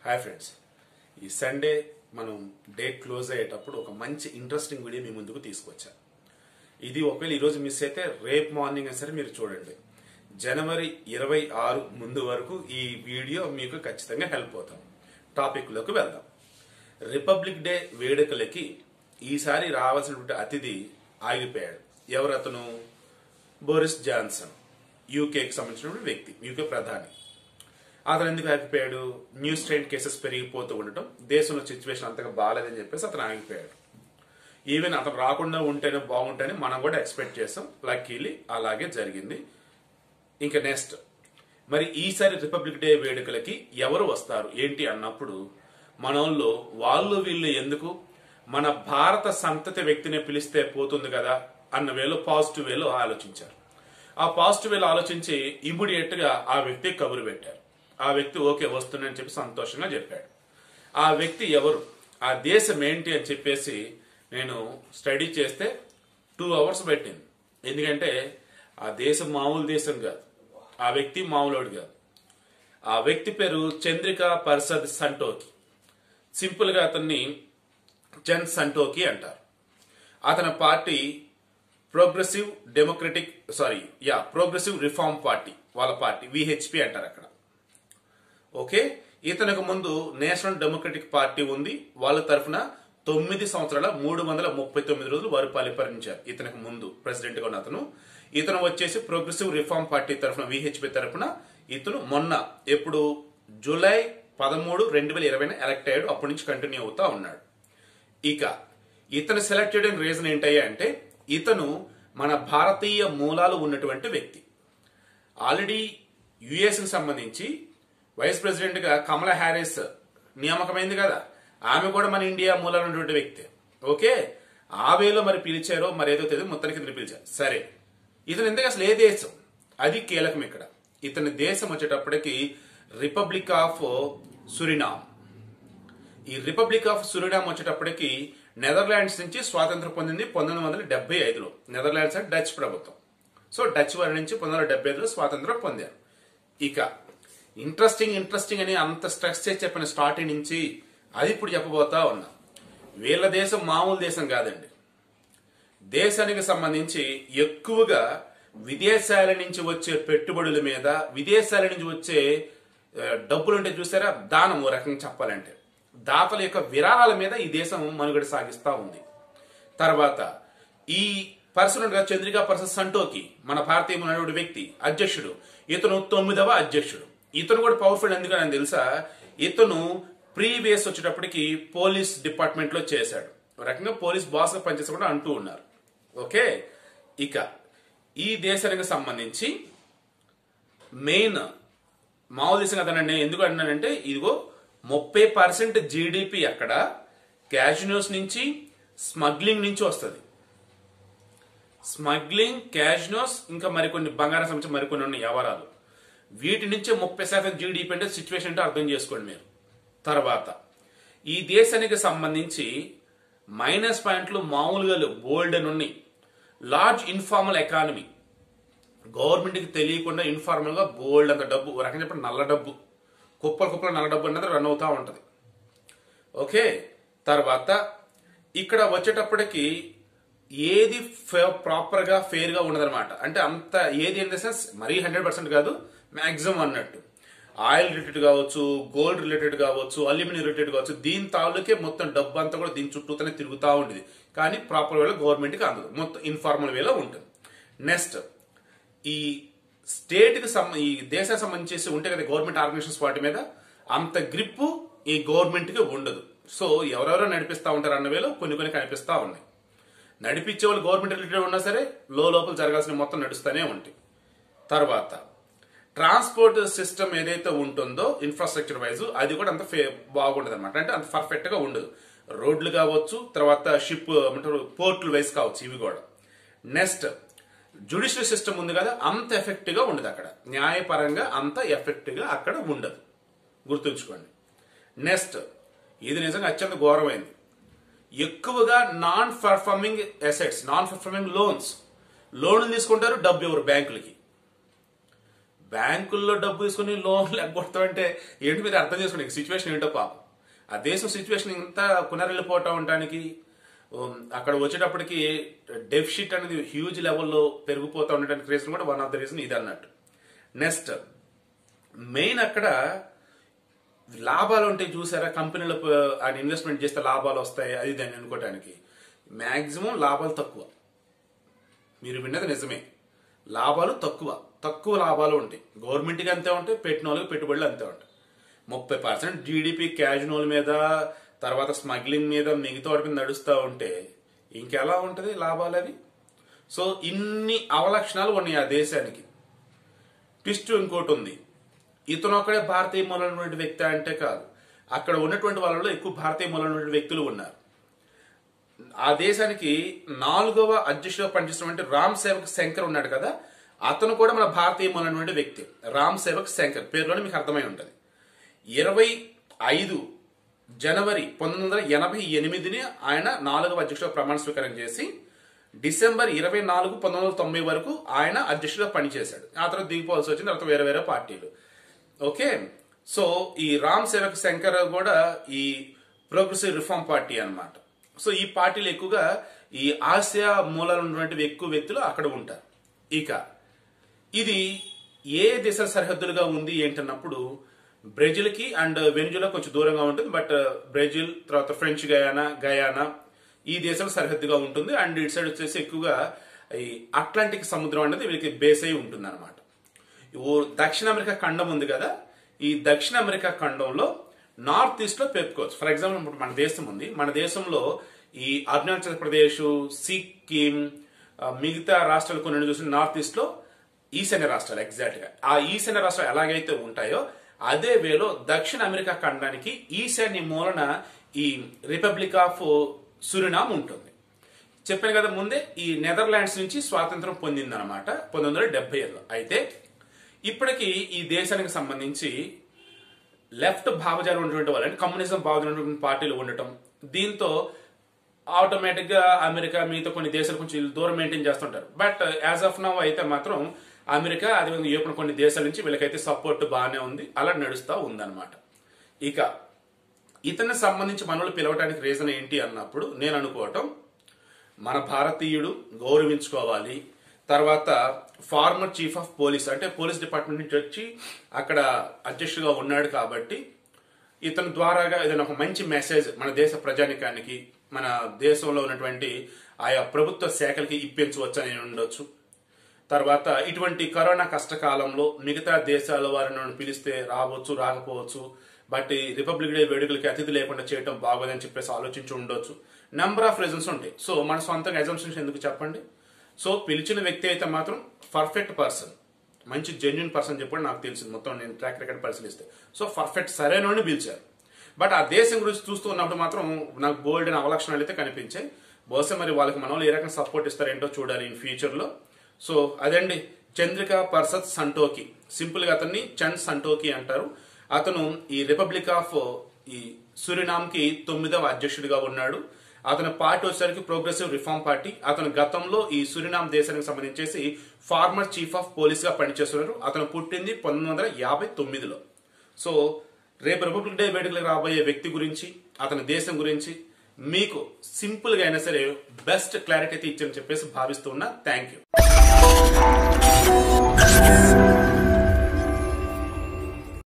hi friends ఈ Sunday మనం day close అయ్యేటప్పుడు ఒక మంచి ఇంట్రెస్టింగ్ వీడియో మీ ముందుకు తీసుకొచ్చా ఇది ఒకవేళ ఈరోజు మిస్ అయితే రేపు మార్నింగ్ అయినా సరే మీరు చూడండి జనవరి ఇరవై ఆరు ముందు వరకు ఈ వీడియో మీకు ఖచ్చితంగా హెల్ప్ అవుతాం టాపిక్లోకి వెళ్దాం రిపబ్లిక్ డే వేడుకలకి ఈసారి రావాల్సినటువంటి అతిథి ఆగిపోయాడు ఎవరు అతను బోరిస్ జాన్సన్ యూకేకి సంబంధించినటువంటి వ్యక్తి యూకే ప్రధాని అతను ఎందుకు ఆగిపోయాడు న్యూ స్ట్రెయిన్ కేసెస్ పెరిగిపోతూ ఉండటం దేశంలో సిచ్యువేషన్ అంతగా బాగాలేదని చెప్పేసి అతను ఆగిపోయాడు ఈవెన్ అతను రాకుండా ఉంటేనే బాగుంటేనే మనం కూడా ఎక్స్పెక్ట్ చేస్తాం లక్కీలీ అలాగే జరిగింది ఇంకా నెక్స్ట్ మరి ఈసారి రిపబ్లిక్ డే వేడుకలకి ఎవరు వస్తారు ఏంటి అన్నప్పుడు మనోళ్ళు వాళ్ళు వీళ్ళు ఎందుకు మన భారత సంతతి వ్యక్తిని పిలిస్తే పోతుంది కదా అన్న వేలో పాజిటివ్ వేలో ఆలోచించారు ఆ పాజిటివ్ వేలో ఆలోచించి ఇమ్మీడియట్ గా ఆ వ్యక్తి కబురు పెట్టారు ఆ వ్యక్తి ఓకే వస్తుందని చెప్పి సంతోషంగా చెప్పాడు ఆ వ్యక్తి ఎవరు ఆ దేశం ఏంటి అని చెప్పేసి నేను స్టడీ చేస్తే టూ అవర్స్ పెట్టింది ఎందుకంటే ఆ దేశం మామూలు దేశం కాదు ఆ వ్యక్తి మామూలుడు కాదు ఆ వ్యక్తి పేరు చంద్రిక పర్సద్ సంటోకి సింపుల్ గా అతన్ని చంద్ సంటోకి అంటారు అతని party progressive democratic sorry yeah progressive reform party వాళ్ళ పార్టీ విహెచ్పి అంటారు అక్కడ ఓకే ఇతనికి ముందు నేషనల్ డెమోక్రటిక్ పార్టీ ఉంది వాళ్ళ తరఫున తొమ్మిది సంవత్సరాల మూడు వందల ముప్పై తొమ్మిది రోజులు వారు పరిపాలించారు ఇతనికి ముందు ప్రెసిడెంట్ గా ఉన్న అతను ఇతను వచ్చేసి ప్రోగ్రెసివ్ రిఫార్మ్ పార్టీ తరఫున విహెచ్పి తరఫున ఇతను మొన్న ఎప్పుడు జూలై పదమూడు రెండు వేల ఇరవై ఎలక్ట్ అయ్యాడు అప్పటి నుంచి కంటిన్యూ అవుతా ఉన్నాడు ఇక ఇతను సెలెక్ట్ చేయడం రీజన్ ఏంటయ్యా అంటే ఇతను మన భారతీయ మూలాలు ఉన్నటువంటి వ్యక్తి ఆల్రెడీ యుఎస్ కి సంబంధించి వైస్ ప్రెసిడెంట్ గా కమలా హ్యారిస్ నియామకమైంది కదా ఆమె కూడా మన ఇండియా మూలాలు ఉన్నటువంటి వ్యక్తి ఓకే ఆ వేలో మరి పిలిచారో మరి ఏదో తెలియదు మొత్తానికి ఇతను పిలిచారు సరే ఇతను ఎందుకు అసలు ఏ దేశం అది కీలకం ఇక్కడ ఇతని దేశం వచ్చేటప్పటికి రిపబ్లిక్ ఆఫ్ సురినామ్ ఈ రిపబ్లిక్ ఆఫ్ సురినామ్ వచ్చేటప్పటికి నెదర్లాండ్స్ నుంచి స్వాతంత్రం పొందింది పంతొమ్మిది వందల డెబ్బై ఐదులో నెదర్లాండ్స్ అంటే డచ్ ప్రభుత్వం సో డచ్ వారి నుంచి పంతొమ్మిది వందల డెబ్బై ఐదులో స్వాతంత్రం పొందారు ఇక ఇంట్రెస్టింగ్ ఇంట్రెస్టింగ్ అని అంత స్ట్రెస్ చేసి చెప్పిన స్టార్టింగ్ నుంచి అది ఇప్పుడు చెప్పబోతా ఉన్నా వీళ్ళ దేశం మామూలు దేశం కాదండి దేశానికి సంబంధించి ఎక్కువగా విదేశాల నుంచి వచ్చే పెట్టుబడుల మీద విదేశాల నుంచి వచ్చే ఆ, డబ్బులు ఉంటే చూసారా దానం ఓ రకంగా చెప్పాలంటే దాతల యొక్క విరాళాల మీద ఈ దేశం మనుగడ సాగిస్తా ఉంది తర్వాత ఈ పర్సన్ ఉండగా చంద్రికా పర్సన్ సంటోకి మన భారతీయ ఉన్నటువంటి వ్యక్తి అధ్యక్షుడు ఇతను తొమ్మిదవ అధ్యక్షుడు ఇతను కూడా పవర్ఫుల్ ఎందుకని తెలుసా ఇతను ప్రీవియస్ వచ్చేటప్పటికి పోలీస్ డిపార్ట్మెంట్ లో చేశాడు ఒక రకంగా పోలీస్ బాస్ గా పనిచేసి కూడా అంటూ ఉన్నారు ఓకే ఇక ఈ దేశానికి సంబంధించి మెయిన్ మామూలు దేశం కదనండి ఎందుకు అంటున్నానంటే ఇదిగో ముప్పై పర్సెంట్ జీడిపి అక్కడ క్యాషినోస్ నుంచి స్మగ్లింగ్ నుంచి వస్తుంది స్మగ్లింగ్ క్యాషినోస్ ఇంకా మరికొన్ని బంగారం సంబంధించి మరికొన్ని ఉన్న వ్యవహారాలు వీటి నుంచి ముప్పై శాతం జీడిపి అంటే సిచ్యువేషన్ అంటే అర్థం చేసుకోండి మీరు తర్వాత ఈ దేశానికి సంబంధించి మైనస్ పాయింట్లు మామూలుగా లేవు బోల్డ్ అని ఉన్నాయి లార్జ్ ఇన్ఫార్మల్ ఎకానమీ గవర్నమెంట్కి తెలియకుండా ఇన్ఫార్మల్ గా బోల్డ్ అంత డబ్బు ఒక రకంగా చెప్పండి నల్ల డబ్బు కుప్పల కుప్పల నల్ల డబ్బు అనేది రన్ అవుతా ఉంటది ఓకే తర్వాత ఇక్కడ వచ్చేటప్పటికి ఏది ప్రాపర్ గా ఫెయిర్ గా ఉండదన్నమాట అంటే అంత ఏది ఇన్ ద సెన్స్ మరీ హండ్రెడ్ పర్సెంట్ కాదు మాక్సిమం అన్నట్టు ఆయిల్ రిలేటెడ్ కావచ్చు గోల్డ్ రిలేటెడ్ కావచ్చు అల్యూమినియం రిలేటెడ్ కావచ్చు దీని తాలూకే మొత్తం డబ్బు అంతా కూడా దీని చుట్టూతోనే తిరుగుతూ ఉండేది కానీ ప్రాపర్ వేలో గవర్నమెంట్కి అందదు మొత్తం ఇన్ఫార్మల్ వేలో ఉంటుంది నెక్స్ట్ ఈ స్టేట్ కి సంబ ఈ దేశానికి సంబంధించి ఉంటే కదా గవర్నమెంట్ ఆర్గనైజేషన్స్ వాటి మీద అంత గ్రిప్పు ఈ గవర్నమెంట్ కి ఉండదు సో ఎవరెవరో నడిపిస్తా ఉంటారు అన్న వేలో కొన్ని కొన్ని కనిపిస్తా ఉన్నాయి నడిపించే వాళ్ళు గవర్నమెంట్ రిలేటెడ్ ఉన్నా సరే లో లోపల జరగాల్సిన మొత్తం నడుస్తూనే ఉంటాయి తర్వాత ట్రాన్స్పోర్ట్ సిస్టమ్ ఏదైతే ఉంటుందో ఇన్ఫ్రాస్ట్రక్చర్ వైజ్ అది కూడా అంత ఫే బాగుండదు అనమాట అంటే అంత పర్ఫెక్ట్ గా ఉండదు రోడ్లు కావచ్చు తర్వాత షిప్ ఏమంటారు పోర్ట్లు వైజ్ కావచ్చు ఇవి కూడా నెక్స్ట్ జుడిషియల్ సిస్టమ్ ఉంది కదా అంత ఎఫెక్టివ్ గా ఉండదు అక్కడ న్యాయపరంగా అంత ఎఫెక్టివ్ గా అక్కడ ఉండదు గుర్తుంచుకోండి నెక్స్ట్ ఇది నిజంగా అత్యంత ఘోరమైంది ఎక్కువగా non performing assets non performing loans లోన్లు తీసుకుంటారు డబ్బు ఎవరు బ్యాంకులకి బ్యాంకుల్లో డబ్బు తీసుకుని లోన్లు ఎగ్గొడతాం అంటే ఏంటి మీరు అర్థం చేసుకోండి సిచ్యువేషన్ ఏంటో పాపం ఆ దేశం సిచ్యువేషన్ ఇంత పునరెళ్ళిపోవటం ఉండటానికి ఉమ్, అక్కడ వచ్చేటప్పటికి డెఫిషిట్ అనేది హ్యూజ్ లెవెల్లో పెరిగిపోతూ ఉండడానికి రీజన్ కూడా వన్ ఆఫ్ ద రీజన్ ఇది అన్నట్టు నెక్స్ట్ మెయిన్ అక్కడ లాభాలు ఉంటాయి చూసారా కంపెనీలో ప- ఆయన ఇన్వెస్ట్మెంట్ చేస్తే లాభాలు వస్తాయి అది దాన్ని అనుకోవడానికి మాక్సిమం లాభాలు తక్కువ మీరు విన్నది నిజమే లాభాలు తక్కువ తక్కువ లాభాలు ఉంటాయి గవర్నమెంట్కి అంతే ఉంటాయి పెట్టిన వాళ్ళకి పెట్టుబడులు అంతే ఉంటాయి ముప్పై పర్సెంట్ జీడిపి క్యాజువల్ మీద తర్వాత స్మగ్లింగ్ మీద మిగతా వాటి మీద నడుస్తూ ఉంటే ఇంకెలా ఉంటుంది లాభాలు అవి సో ఇన్ని అవలక్షణాలు ఉన్నాయి ఆ దేశానికి ట్విస్ట్ ఇంకోటి ఉంది ఇతను ఒక్కడే భారతీయ మూలమైనటువంటి వ్యక్తి అంటే కాదు అక్కడ ఉన్నటువంటి వాళ్ళలో ఎక్కువ భారతీయ మూలమైనటువంటి వ్యక్తులు ఉన్నారు ఆ దేశానికి నాలుగవ అధ్యక్షుడిగా పనిచేస్తున్నటువంటి రామ్ సేవక్ శంకర్ ఉన్నాడు కదా అతను కూడా మన భారతీయ మూలమైనటువంటి వ్యక్తి రామ్ సేవక్ శంకర్ పేరులోనే మీకు అర్థమై ఉంటుంది ఇరవై ఐదు జనవరి పంతొమ్మిది వందల ఎనభై ఎనిమిదిని ఆయన నాలుగవ అధ్యక్షుడిగా ప్రమాణ స్వీకారం చేసి డిసెంబర్ ఇరవై నాలుగు పంతొమ్మిది వందల తొంభై వరకు ఆయన అధ్యక్షుడిగా పనిచేశాడు ఆ తర్వాత దిగిపోవాల్సి వచ్చింది తర్వాత వేరే వేరే పార్టీలు ఓకే సో ఈ రామ్ సేవక్ శంకర్ కూడా ఈ ప్రోగ్రెసివ్ రిఫార్మ్ పార్టీ అన్నమాట సో ఈ పార్టీలు ఎక్కువగా ఈ ఆసియా మూలాలు ఉన్నటువంటి ఎక్కువ వ్యక్తులు అక్కడ ఉంటారు ఇక ఇది ఏ దేశ సరిహద్దులుగా ఉంది ఏంటన్నప్పుడు బ్రెజిల్కి అండ్ వెనిజులా కొంచెం దూరంగా ఉంటుంది బట్ బ్రెజిల్ తర్వాత ఫ్రెంచ్ గయానా గయానా ఈ దేశాల సరిహద్దుగా ఉంటుంది అండ్ ఇటు సైడ్ వచ్చేసి ఎక్కువగా ఈ అట్లాంటిక్ సముద్రం అనేది వీళ్ళకి బేస్ అయి ఉంటుంది అనమాట ఓ దక్షిణ అమెరికా ఖండం ఉంది కదా ఈ దక్షిణ అమెరికా ఖండంలో నార్త్ ఈస్ట్ లో పేర్చుకోవచ్చు ఫర్ ఎగ్జాంపుల్ ఇప్పుడు మన దేశం ఉంది మన దేశంలో ఈ అరుణాచల్ ప్రదేశ్ సిక్కిం ఆ, మిగతా రాష్ట్రాలు కొన్ని చూసి నార్త్ ఈస్ట్ లో ఈశాన్య రాష్ట్రాలు ఎగ్జాక్ట్ గా ఆ ఈశాన్య రాష్ట్రాలు ఎలాగైతే ఉంటాయో అదే వేలో దక్షిణ అమెరికా ఖండానికి ఈశాన్య మూలన ఈ రిపబ్లిక్ ఆఫ్ సురినామ్ ఉంటుంది చెప్పాను కదా ముందే ఈ నెదర్లాండ్స్ నుంచి స్వాతంత్రం పొందిందనమాట పంతొమ్మిది వందల డెబ్బై ఏడులో అయితే ఇప్పటికీ ఈ దేశానికి సంబంధించి లెఫ్ట్ భావజాలం ఉన్నటువంటి వాళ్ళు అంటే కమ్యూనిజం భావజాలం ఉన్నటువంటి పార్టీలు ఉండటం దీంతో ఆటోమేటిక్ గా అమెరికా మిగతా కొన్ని దేశాలు కొంచెం దూరం మెయింటైన్ చేస్తుంటారు బట్ యాజ్ ఆఫ్ నవ్ అయితే మాత్రం అమెరికా అదేవిధంగా యూరోప్ కొన్ని దేశాల నుంచి వీళ్ళకైతే సపోర్ట్ బాగానే ఉంది అలా నడుస్తూ ఉందన్నమాట ఇక ఇతన్ని సంబంధించి మనల్ని పిలవడానికి రీజన్ ఏంటి అన్నప్పుడు నేను అనుకోవటం మన భారతీయుడు గౌరవించుకోవాలి తర్వాత ఫార్మర్ చీఫ్ ఆఫ్ పోలీస్ అంటే పోలీస్ డిపార్ట్మెంట్ నుంచి వచ్చి అక్కడ అధ్యక్షుడిగా ఉన్నాడు కాబట్టి ఇతని ద్వారాగా ఏదైనా ఒక మంచి మెసేజ్ మన దేశ ప్రజానికానికి మన దేశంలో ఉన్నటువంటి ఆయా ప్రభుత్వ శాఖలకి ఇప్పించవచ్చు అని ఉండొచ్చు తర్వాత ఇటువంటి కరోనా కష్టకాలంలో మిగతా దేశాల వారిని పిలిస్తే రావచ్చు రాకపోవచ్చు బట్ ఈ రిపబ్లిక్ డే వేడుకలకి అతిథి లేకుండా చేయడం బాగోదని చెప్పేసి ఆలోచించి ఉండొచ్చు నెంబర్ ఆఫ్ రీజన్స్ ఉంటాయి సో మన సొంతంగా ఎగ్జామ్షన్స్ ఎందుకు చెప్పండి సో పిలిచిన వ్యక్తి అయితే మాత్రం పర్ఫెక్ట్ పర్సన్ మంచి జెన్యున్ పర్సన్ చెప్పి నాకు తెలిసింది మొత్తం నేను ట్రాక్ రికార్డ్ పరిశీలిస్తే సో పర్ఫెక్ట్ సరైన పిలిచారు బట్ ఆ దేశం గురించి చూస్తూ ఉన్నప్పుడు మాత్రం నాకు బోల్డ్ అయిన అవలక్షణాలు అయితే కనిపించాయి బహుశా మరి వాళ్ళకి మన వాళ్ళు ఏ రకంగా సపోర్ట్ ఇస్తారేంటో చూడాలి ఇన్ ఫ్యూచర్ లో సో అదండి చంద్రిక పర్సత్ సంటోకి సింపుల్ గా అతన్ని చంద్ సంటోకి అంటారు అతను ఈ రిపబ్లిక్ ఆఫ్ ఈ సురినామ్ కి తొమ్మిదవ అధ్యక్షుడిగా ఉన్నాడు అతని పార్టీ వచ్చేసరికి ప్రోగ్రెసివ్ రిఫార్మ్ పార్టీ అతను గతంలో ఈ సురినామ్ దేశానికి సంబంధించేసి ఫార్మర్ చీఫ్ ఆఫ్ పోలీస్ గా పనిచేస్తున్నారు అతను పుట్టింది పంతొమ్మిది వందల యాభై తొమ్మిదిలో సో రేపు రిపబ్లిక్ డే వేడుకలకు రాబోయే వ్యక్తి గురించి అతని దేశం గురించి మీకు సింపుల్ గా అయినా సరే బెస్ట్ క్లారిటీ అయితే ఇచ్చని చెప్పేసి భావిస్తున్నా థ్యాంక్ యూ